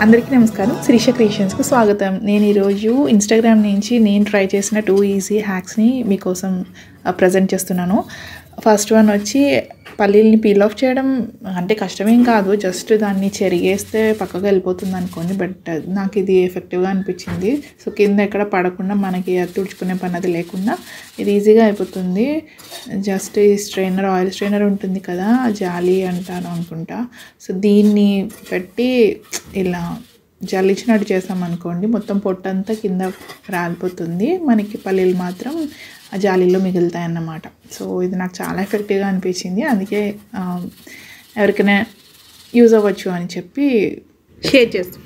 అందరికీ నమస్కారం శ్రీష క్రియేషన్స్కి స్వాగతం నేను ఈరోజు ఇన్స్టాగ్రామ్ నుంచి నేను ట్రై చేసిన టూ ఈజీ హ్యాక్స్ని మీకోసం ప్రజెంట్ చేస్తున్నాను ఫస్ట్ వన్ వచ్చి పల్లీల్ని పీల్ ఆఫ్ చేయడం అంటే కష్టమేం కాదు జస్ట్ దాన్ని చెరిగేస్తే పక్కకు వెళ్ళిపోతుంది అనుకోండి బట్ నాకు ఇది ఎఫెక్టివ్గా అనిపించింది సో కింద ఎక్కడ పడకుండా మనకి అది తుడుచుకునే పని అది లేకుండా ఇది ఈజీగా అయిపోతుంది జస్ట్ ఈ స్ట్రైనర్ ఆయిల్ స్ట్రైనర్ ఉంటుంది కదా జాలి అంటాను అనుకుంటా సో దీన్ని పెట్టి ఇలా జల్లించినట్టు చేసామనుకోండి మొత్తం పొట్టంతా కింద రాలిపోతుంది మనకి పల్లీలు మాత్రం ఆ జాలీలో మిగులుతాయి అన్నమాట సో ఇది నాకు చాలా ఎఫెక్టివ్గా అనిపించింది అందుకే ఆ, ఎవరికైనా యూజ్ అవ్వచ్చు అని చెప్పి షేర్ చేస్తాం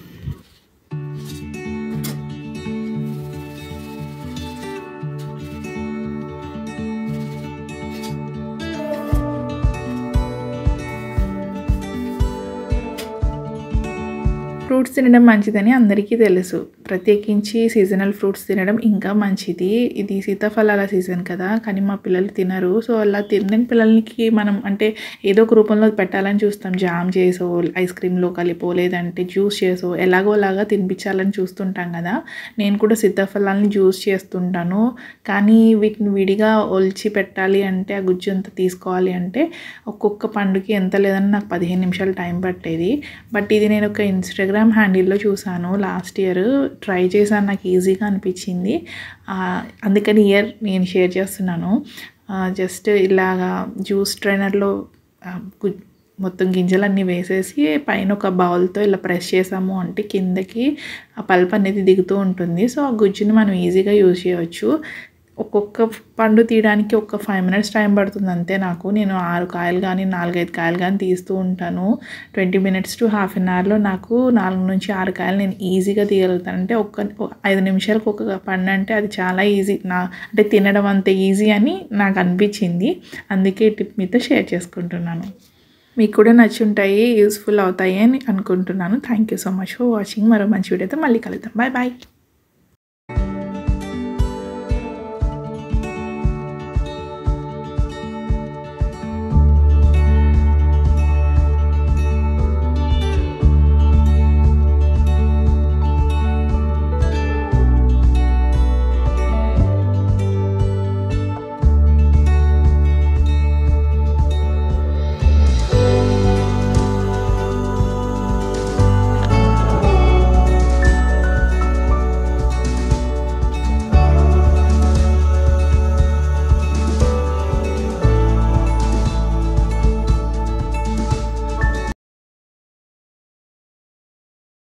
ఫ్రూట్స్ తినడం మంచిదని అందరికీ తెలుసు ప్రత్యేకించి సీజనల్ ఫ్రూట్స్ తినడం ఇంకా మంచిది ఇది సీతాఫలాల సీజన్ కదా కానీ మా పిల్లలు తినరు సో అలా తినని పిల్లలకి మనం అంటే ఏదో ఒక రూపంలో పెట్టాలని చూస్తాం జామ్ చేసో ఐస్ క్రీమ్లో కలిపో లేదంటే జ్యూస్ చేసో ఎలాగో అలాగా తినిపించాలని చూస్తుంటాం కదా నేను కూడా సీతాఫలాలని జ్యూస్ చేస్తుంటాను కానీ వీటిని విడిగా ఒలిచి పెట్టాలి అంటే ఆ గుజ్జు అంతా తీసుకోవాలి అంటే ఒక్కొక్క పండుకి ఎంత లేదని నాకు పదిహేను నిమిషాలు టైం పట్టేది బట్ ఇది నేను ఒక ఇన్స్టాగ్రామ్ హ్యాండిల్లో చూసాను లాస్ట్ ఇయర్ ట్రై చేశాను నాకు ఈజీగా అనిపించింది ఆ, అందుకని ఇయర్ నేను షేర్ చేస్తున్నాను జస్ట్ ఇలాగా జ్యూస్ ట్రైనర్లో మొత్తం గింజలన్నీ వేసేసి పైన ఒక బౌల్తో ఇలా ప్రెస్ చేసాము అంటే కిందకి ఆ పల్ప్ అనేది దిగుతూ ఉంటుంది సో ఆ గుజ్జుని మనం ఈజీగా యూజ్ చేయవచ్చు ఒక్కొక్క పండు తీయడానికి ఒక ఫైవ్ మినిట్స్ టైం పడుతుంది అంతే నాకు నేను ఆరు కాయలు కానీ నాలుగైదు కాయలు కానీ తీస్తూ ఉంటాను twenty minutes to half an అవర్లో నాకు నాలుగు నుంచి ఆరు కాయలు నేను ఈజీగా తీయగలుగుతాను అంటే ఒక్క ఒక ఐదు నిమిషాలకు ఒక పండు అంటే అది చాలా ఈజీ నా అంటే తినడం అంత ఈజీ అని నాకు అనిపించింది అందుకే ఈ టిప్ మీతో షేర్ చేసుకుంటున్నాను మీకు కూడా నచ్చుంటాయి యూస్ఫుల్ అవుతాయి అని అనుకుంటున్నాను thank you so much for watching మరో మంచి వీడియోతో మళ్ళీ కలుద్దాం బాయ్ బాయ్